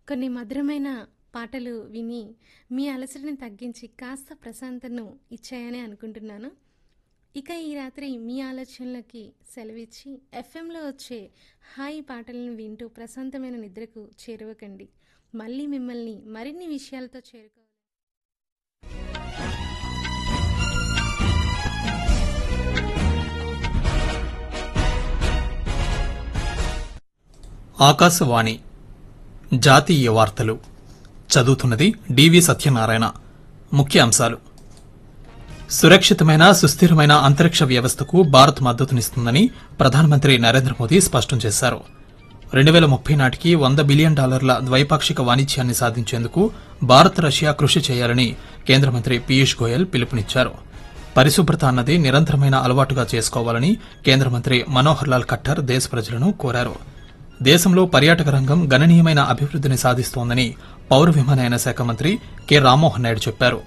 కొన్ని మధురమైన పాటలు విని మీ అలసటని తగ్గించి కాస్త ప్రశాంతతను ఇచ్చాయని అనుకుంటున్నాను ఇక ఈ రాత్రి మీ ఆలోచనలకి సెలవిచ్చి ఎఫ్ఎంలో వచ్చే హాయి పాటలను వింటూ ప్రశాంతమైన నిద్రకు చేరువకండి మళ్ళీ మిమ్మల్ని మరిన్ని విషయాలతో చేరుకోవాలి ఆకాశవాణి జాతీయ వార్తలు చదువుతున్నది డివి సత్యనారాయణ ముఖ్య అంశాలు సురక్షితమైన సుస్థిరమైన అంతరిక్ష వ్యవస్థకు భారత్ మద్దతునిస్తుందని ప్రధానమంత్రి నరేంద్ర మోదీ స్పష్టం చేశారు రెండు వేల ముప్పై నాటికి వంద బిలియన్ డాలర్ల ద్వైపాక్షిక వాణిజ్యాన్ని సాధించేందుకు భారత్ రష్యా కృషి చేయాలని కేంద్ర మంత్రి పీయూష్ గోయల్ పిలుపునిచ్చారు పరిశుభ్రత అన్నది నిరంతరమైన అలవాటుగా చేసుకోవాలని కేంద్ర మంత్రి మనోహర్ లాల్ ఖట్టర్ దేశ ప్రజలను కోరారు దేశంలో పర్యాటక రంగం గణనీయమైన అభివృద్దిని సాధిస్తోందని పౌర విమానయాన శాఖ మంత్రి కె రామ్మోహన్ నాయుడు చెప్పారు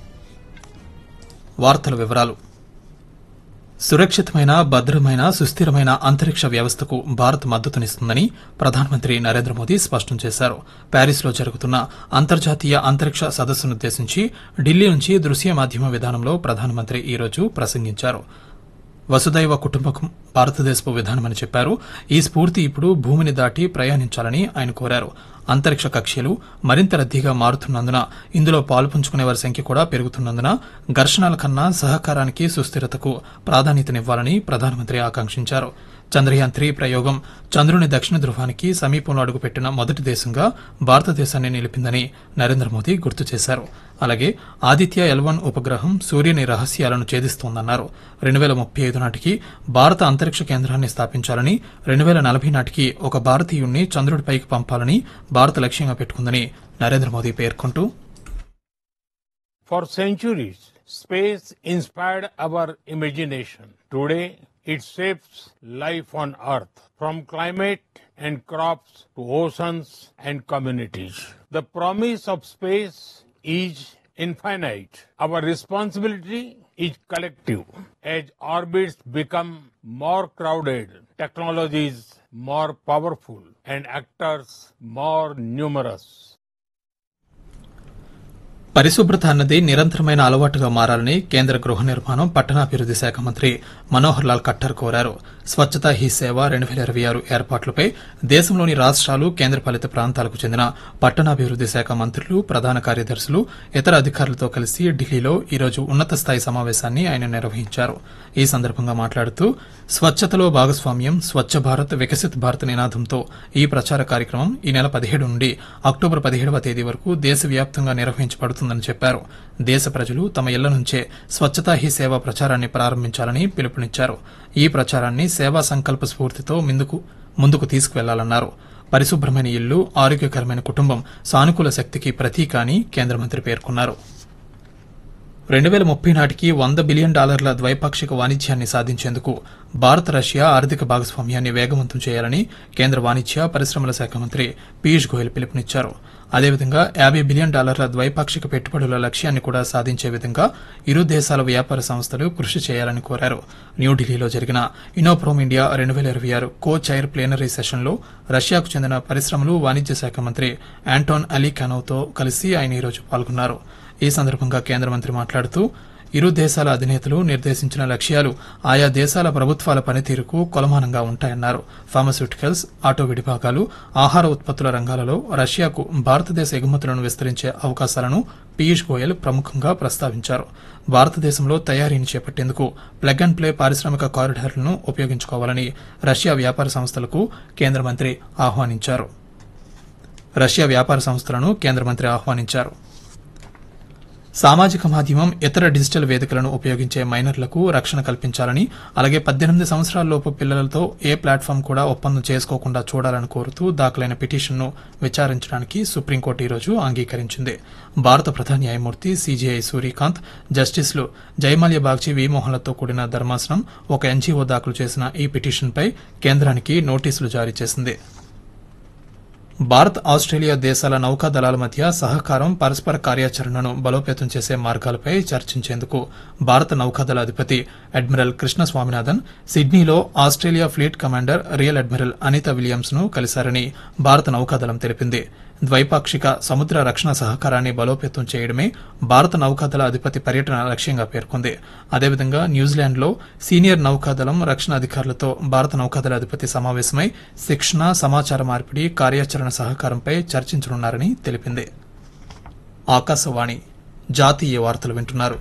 వార్తల వివరాలు సురక్షితమైన భద్రమైన సుస్థిరమైన అంతరిక్ష వ్యవస్థకు భారత్ మద్దతునిస్తుందని ప్రధానమంత్రి నరేంద్ర మోదీ స్పష్టం చేశారు ప్యారిస్లో జరుగుతున్న అంతర్జాతీయ అంతరిక్ష సదస్సునుద్దేశించి ఢిల్లీ నుంచి దృశ్య మాధ్యమ విధానంలో ప్రధానమంత్రి ఈ రోజు ప్రసంగించారు వసుదైవ కుటుంబకం భారతదేశపు విధానమని చెప్పారు ఈ స్ఫూర్తి ఇప్పుడు భూమిని దాటి ప్రయాణించాలని ఆయన కోరారు అంతరిక్ష కక్ష్యలు మరింత రద్దీగా మారుతున్నందున ఇందులో పాలుపంచుకునే వారి సంఖ్య కూడా పెరుగుతున్నందున ఘర్షణల కన్నా సహకారానికి సుస్థిరతకు ప్రాధాన్యతనివ్వాలని ప్రధానమంత్రి ఆకాంక్షించారు చంద్రయాన్ త్రీ ప్రయోగం చంద్రుని దక్షిణ ధృవానికి సమీపంలో అడుగుపెట్టిన మొదటి దేశంగా భారతదేశాన్ని నిలిపిందని నరేంద్ర మోదీ గుర్తు చేశారు అలాగే ఆదిత్య ఎల్వన్ ఉపగ్రహం సూర్యుని రహస్యాలను ఛేదిస్తోందన్నారు రెండు వేల ముప్పై ఐదు నాటికి భారత అంతరిక్ష కేంద్రాన్ని స్థాపించాలని రెండు వేల నలభై నాటికి ఒక భారతీయుణ్ణి చంద్రుడిపైకి పంపాలని భారత్ లక్ష్యంగా పెట్టుకుందని నరేంద్ర మోదీ పేర్కొంటూ For centuries, space inspired our imagination. Today, it shapes life on Earth, from climate and crops to oceans and communities. The promise of space is infinite. Our responsibility is collective. As orbits become more crowded, technologies more powerful, and actors more numerous. పరిశుభ్రత అన్నది నిరంతరమైన అలవాటుగా మారాలని కేంద్ర గృహ నిర్మాణం పట్టణాభివృద్ది శాఖ మంత్రి మనోహర్ లాల్ ఖట్టర్ కోరారు స్వచ్ఛతా హీ సేవ రెండు వేల ఇరవై ఆరు ఏర్పాట్లపై దేశంలోని రాష్ట్రాలు కేంద్రపాలిత ప్రాంతాలకు చెందిన పట్టణాభివృద్ది శాఖ మంత్రులు ప్రధాన కార్యదర్శులు ఇతర అధికారులతో కలిసి ఢిల్లీలో ఈరోజు ఉన్నత స్థాయి సమావేశాన్ని ఆయన నిర్వహించారు ఈ సందర్భంగా మాట్లాడుతూ స్వచ్ఛతలో భాగస్వామ్యం స్వచ్ఛ భారత్ వికసిత్ భారత్ నినాదంతో ఈ ప్రచార కార్యక్రమం ఈ నెల పదిహేడు నుండి అక్టోబర్ పదిహేడవ తేదీ వరకు దేశవ్యాప్తంగా నిర్వహించబడుతుందని చెప్పారు దేశ ప్రజలు తమ ఇళ్ల నుంచే స్వచ్ఛతా హీ సేవ ప్రచారాన్ని ప్రారంభించాలని పిలుపునిచ్చారు ఈ ప్రచారాన్ని సేవా సంకల్ప స్ఫూర్తితో ముందుకు ముందుకు తీసుకువెళ్లాలన్నారు పరిశుభ్రమైన ఇల్లు ఆరోగ్యకరమైన కుటుంబం సానుకూల శక్తికి ప్రతీక అని కేంద్ర మంత్రి పేర్కొన్నారు రెండు వేల ముప్పై నాటికి వంద బిలియన్ డాలర్ల ద్వైపాక్షిక వాణిజ్యాన్ని సాధించేందుకు భారత్ రష్యా ఆర్థిక భాగస్వామ్యాన్ని వేగవంతం చేయాలని కేంద్ర వాణిజ్య పరిశ్రమల శాఖ మంత్రి పీయూష్ గోయల్ పిలుపునిచ్చారు అదేవిధంగా యాభై బిలియన్ డాలర్ల ద్వైపాక్షిక పెట్టుబడుల లక్ష్యాన్ని కూడా సాధించే విధంగా ఇరు దేశాల వ్యాపార సంస్థలు కృషి చేయాలని కోరారు న్యూఢిల్లీలో జరిగిన ఇనోప్రోమ్ ఇండియా రెండు వేల ఇరవై ఆరు కో చైర్ ప్లేనరీ సెషన్లో రష్యాకు చెందిన పరిశ్రమలు వాణిజ్య శాఖ మంత్రి యాంటోన్ అలీ కనోవ్తో కలిసి ఆయన ఈరోజు పాల్గొన్నారు ఈ సందర్భంగా కేంద్ర మంత్రి మాట్లాడుతూ ఇరు దేశాల అధినేతలు నిర్దేశించిన లక్ష్యాలు ఆయా దేశాల ప్రభుత్వాల పనితీరుకు కొలమానంగా ఉంటాయన్నారు ఫార్మస్యూటికల్స్ ఆటో విడిభాగాలు ఆహార ఉత్పత్తుల రంగాలలో రష్యాకు భారతదేశ ఎగుమతులను విస్తరించే అవకాశాలను పీయూష్ గోయల్ ప్రముఖంగా ప్రస్తావించారు భారతదేశంలో తయారీని చేపట్టేందుకు ప్లగ్ అండ్ ప్లే పారిశ్రామిక కారిడార్లను ఉపయోగించుకోవాలని రష్యా వ్యాపార సంస్థలకు కేంద్ర మంత్రి ఆహ్వానించారు రష్యా వ్యాపార సంస్థలను కేంద్ర మంత్రి ఆహ్వానించారు సామాజిక మాధ్యమం ఇతర డిజిటల్ వేదికలను ఉపయోగించే మైనర్లకు రక్షణ కల్పించాలని అలాగే పద్దెనిమిది సంవత్సరాలలోపు పిల్లలతో ఏ ప్లాట్ఫామ్ కూడా ఒప్పందం చేసుకోకుండా చూడాలని కోరుతూ దాఖలైన పిటిషన్ను విచారించడానికి సుప్రీంకోర్టు ఈరోజు అంగీకరించింది భారత ప్రధాన న్యాయమూర్తి సీజీఐ సూర్యకాంత్ జస్టిస్లు జయమాల్య బాగ్చి వి మోహన్లతో కూడిన ధర్మాసనం ఒక ఎన్జీఓ దాఖలు చేసిన ఈ పిటిషన్పై కేంద్రానికి నోటీసులు జారీ చేసింది భారత్ ఆస్ట్రేలియా దేశాల నౌకా దళాల మధ్య సహకారం పరస్పర కార్యాచరణను బలోపేతం చేసే మార్గాలపై చర్చించేందుకు భారత నౌకాదళ అధిపతి అడ్మిరల్ కృష్ణ స్వామినాథన్ సిడ్నీలో Australia fleet commander rear admiral Anita Williams ను కలిశారని భారత నౌకాదళం తెలిపింది ద్వైపాక్షిక సముద్ర రక్షణ సహకారాన్ని బలోపేతం చేయడమే భారత నౌకాదళ అధిపతి పర్యటన లక్ష్యంగా పేర్కొంది అదేవిధంగా న్యూజిలాండ్లో సీనియర్ నౌకాదళం రక్షణ అధికారులతో భారత నౌకాదళ అధిపతి సమావేశమై శిక్షణ సమాచార మార్పిడి కార్యాచరణ సహకారంపై చర్చించనున్నారని తెలిపింది ఆకాశవాణి జాతీయ వార్తలు వింటున్నారు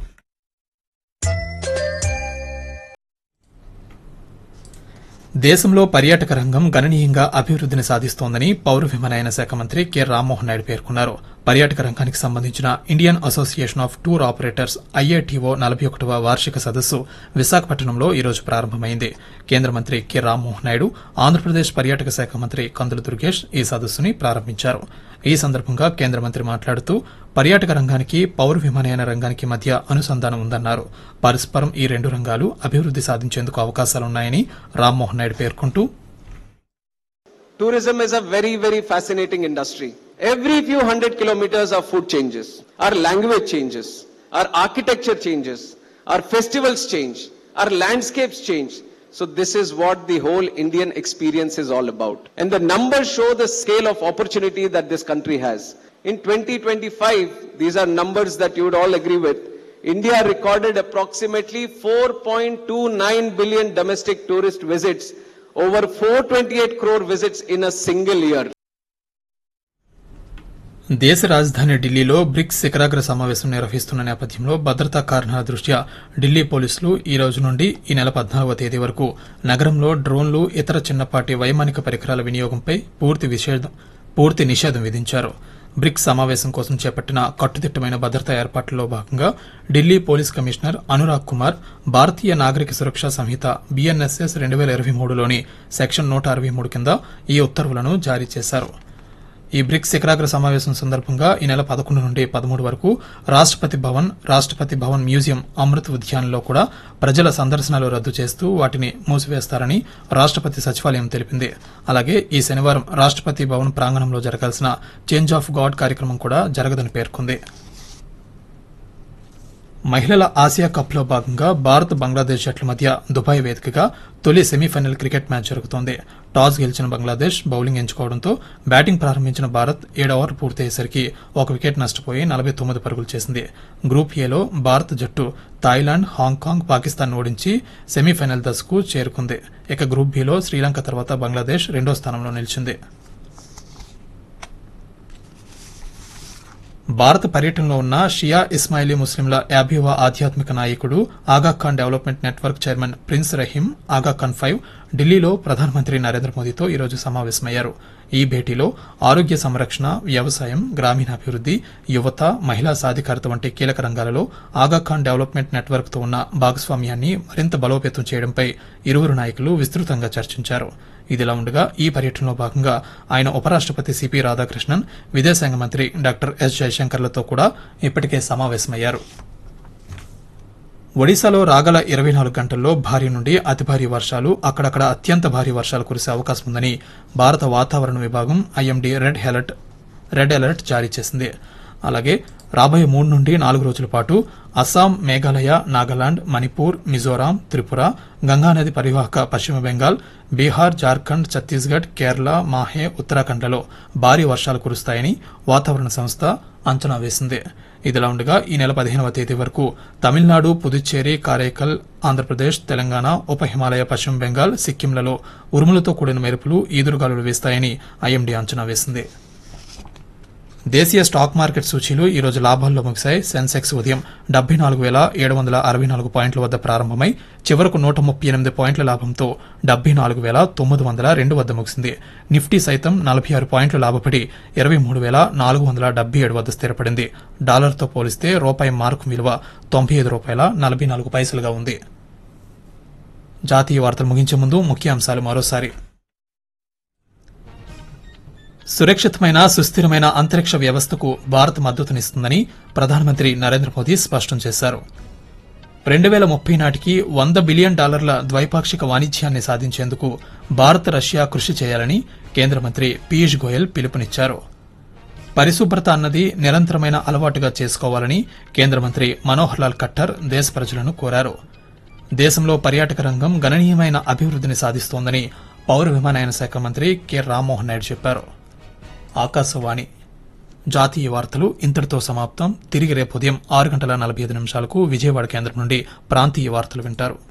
దేశంలో పర్యాటక రంగం గణనీయంగా అభివృద్దిని సాధిస్తోందని పౌర విమానయాన శాఖ మంత్రి కె రామ్మోహన్ నాయుడు పేర్కొన్నారు పర్యాటక రంగానికి సంబంధించిన Indian Association of Tour Operators IATO నలభై ఒకటవ వార్షిక సదస్సు విశాఖపట్నంలో ఈ రోజు ప్రారంభమైంది కేంద్ర మంత్రి కె రామ్మోహన్ నాయుడు ఆంధ్రప్రదేశ్ పర్యాటక శాఖ మంత్రి కందుల దుర్గేష్ ఈ సదస్సుని ప్రారంభించారు ఈ సందర్భంగా కేంద్ర మంత్రి మాట్లాడుతూ పర్యాటక రంగానికి పౌర విమానయాన రంగానికి మధ్య అనుసంధానం ఉందన్నారు పరస్పరం ఈ రెండు రంగాలు అభివృద్ది సాధించేందుకు అవకాశాలున్నాయని రామ్మోహన్ నాయుడు పేర్కొంటూ Tourism is a very, very fascinating industry. Every few hundred kilometers, our food changes, our language changes, our architecture changes, our festivals change, our landscapes change. So this is what the whole Indian experience is all about. And the numbers show the scale of opportunity that this country has. In 2025, these are numbers that you would all agree with. India recorded approximately 4.29 billion domestic tourist visits, over 428 crore visits in a single year. దేశ రాజధాని ఢిల్లీలో bricks శిఖరాగ్ర సమావేశం నిర్వహిస్తున్న నేపథ్యంలో భద్రతా కారణాల దృష్ట్యా ఢిల్లీ పోలీసులు ఈ రోజు నుండి ఈ నెల పద్నాలుగవ తేదీ వరకు నగరంలో డ్రోన్లు ఇతర చిన్నపాటి వైమానిక పరికరాల వినియోగంపై పూర్తి విషేధం పూర్తి నిషేధం విధించారు బ్రిక్స్ సమావేశం కోసం చేపట్టిన కట్టుదిట్టమైన భద్రతా ఏర్పాట్లలో భాగంగా ఢిల్లీ పోలీస్ కమిషనర్ అనురాగ్ కుమార్ భారతీయ నాగరిక సురక్షా సంహిత బీఎన్ఎస్ఎస్ రెండు వేల ఇరవై మూడులోని సెక్షన్ నూట అరవై మూడు కింద ఈ ఉత్తర్వులను జారీ చేశారు ఈ బ్రిక్స్ శిఖరాగ్ర సమావేశం సందర్భంగా ఈ నెల పదకొండు నుండి పదమూడు వరకు రాష్టపతి భవన్ రాష్టపతి భవన్ మ్యూజియం అమృత్ ఉద్యాన్లో కూడా ప్రజల సందర్శనలు రద్దు చేస్తూ వాటిని మూసివేస్తారని రాష్టపతి సచివాలయం తెలిపింది అలాగే ఈ శనివారం రాష్టపతి భవన్ ప్రాంగణంలో జరగాల్సిన చేంజ్ ఆఫ్ గాడ్ కార్యక్రమం కూడా జరగదని పేర్కొంది మహిళల ఆసియా కప్లో భాగంగా భారత్ బంగ్లాదేశ్ జట్ల మధ్య దుబాయ్ వేదికగా తొలి సెమీఫైనల్ క్రికెట్ మ్యాచ్ జరుగుతోంది టాస్ గెలిచిన బంగ్లాదేశ్ బౌలింగ్ ఎంచుకోవడంతో బ్యాటింగ్ ప్రారంభించిన భారత్ ఏడు ఓవర్లు పూర్తయ్యేసరికి ఒక వికెట్ నష్టపోయి నలభై తొమ్మిది పరుగులు చేసింది గ్రూప్ ఏలో భారత్ జట్టు థాయిలాండ్ హాంకాంగ్ పాకిస్తాన్ ఓడించి సెమీఫైనల్ దశకు చేరుకుంది ఇక గ్రూప్ బిలో శ్రీలంక తర్వాత బంగ్లాదేశ్ రెండో స్థానంలో నిలిచింది భారత పర్యటనలో ఉన్న షియా ఇస్మాయిలీ ముస్లింల యాభైవ ఆధ్యాత్మిక నాయకుడు Aga Khan development network chairman prince Rahim Aga Khan five ఢిల్లీలో ప్రధానమంత్రి నరేంద్ర మోదీతో ఈరోజు సమావేశమయ్యారు ఈ భేటీలో ఆరోగ్య సంరక్షణ వ్యవసాయం గ్రామీణాభివృద్ది యువత మహిళా సాధికారత వంటి కీలక రంగాలలో ఆగాఖాన్ డెవలప్మెంట్ నెట్వర్క్ తో ఉన్న భాగస్వామ్యాన్ని మరింత బలోపేతం చేయడంపై ఇరువురు నాయకులు విస్తృతంగా చర్చించారు ఇదిలా ఉండగా ఈ పర్యటనలో భాగంగా ఆయన ఉపరాష్టపతి సిపి రాధాకృష్ణన్ విదేశాంగ మంత్రి డాక్టర్ ఎస్ జయశంకర్లతో కూడా ఇప్పటికే సమావేశమయ్యారు ఒడిశాలో రాగల ఇరవై నాలుగు గంటల్లో భారీ నుండి అతి భారీ వర్షాలు అక్కడక్కడ అత్యంత భారీ వర్షాలు కురిసే అవకాశం ఉందని భారత వాతావరణ విభాగం IMD red alert red alert జారీ చేసింది అలాగే రాబోయే మూడు నుండి నాలుగు రోజుల పాటు అస్సాం మేఘాలయ నాగాలాండ్ మణిపూర్ మిజోరాం త్రిపుర గంగానది పరివాహక పశ్చిమ బెంగాల్ బీహార్ జార్ఖండ్ ఛత్తీస్గఢ్ కేరళ మాహే ఉత్తరాఖండ్లలో భారీ వర్షాలు కురుస్తాయని వాతావరణ సంస్థ అంచనా వేసింది ఇదిలా ఉండగా ఈ నెల పదిహేనవ తేదీ వరకు తమిళనాడు పుదుచ్చేరి కారైకల్ ఆంధ్రప్రదేశ్ తెలంగాణ ఉప హిమాలయ పశ్చిమ బెంగాల్ సిక్కింలలో ఉరుములతో కూడిన మెరుపులు ఈదురుగాలులు వీస్తాయని ఐఎండీ అంచనా వేసింది దేశీయ స్టాక్ మార్కెట్ సూచీలు ఈ రోజు లాభాల్లో ముగిశాయి సెన్సెక్స్ ఉదయం డెబ్బై నాలుగు వేల ఏడు వందల అరవై నాలుగు పాయింట్ల వద్ద ప్రారంభమై చివరకు నూట ముప్పై ఎనిమిది పాయింట్ల లాభంతో డెబ్బై నాలుగు వేల తొమ్మిది వందల రెండు వద్ద ముగిసింది నిఫ్టీ సైతం నలభై ఆరు పాయింట్లు లాభపడి ఇరవై మూడు వేల నాలుగు వందల డెబ్బై ఏడు వద్ద స్థిరపడింది డాలర్తో పోలిస్తే రూపాయి మార్కు విలువ తొంభై ఐదు రూపాయల నలభై నాలుగు పైసలుగా ఉంది జాతీయ వార్తలు ముగించే ముందు ముఖ్యాంశాలు మరోసారి సురక్షితమైన సుస్థిరమైన అంతరిక్ష వ్యవస్థకు భారత్ మద్దతునిస్తుందని ప్రధానమంత్రి నరేంద్ర మోదీ స్పష్టం చేశారు రెండు వేల ముప్పై నాటికి వంద బిలియన్ డాలర్ల ద్వైపాక్షిక వాణిజ్యాన్ని సాధించేందుకు భారత్ రష్యా కృషి చేయాలని కేంద్ర మంత్రి పీయూష్ గోయల్ పిలుపునిచ్చారు పరిశుభ్రత అన్నది నిరంతరమైన అలవాటుగా చేసుకోవాలని కేంద్ర మంత్రి మనోహర్ లాల్ ఖట్టర్ దేశ ప్రజలను కోరారు దేశంలో పర్యాటక రంగం గణనీయమైన అభివృద్ధిని సాధిస్తోందని పౌర విమానయాన శాఖ మంత్రి కె రామ్మోహన్ నాయుడు చెప్పారు ఆకాశవాణి జాతీయ వార్తలు ఇంతటితో సమాప్తం తిరిగి రేపు ఉదయం ఆరు గంటల నలభై ఐదు నిమిషాలకు విజయవాడ కేంద్రం నుండి ప్రాంతీయ వార్తలు వింటారు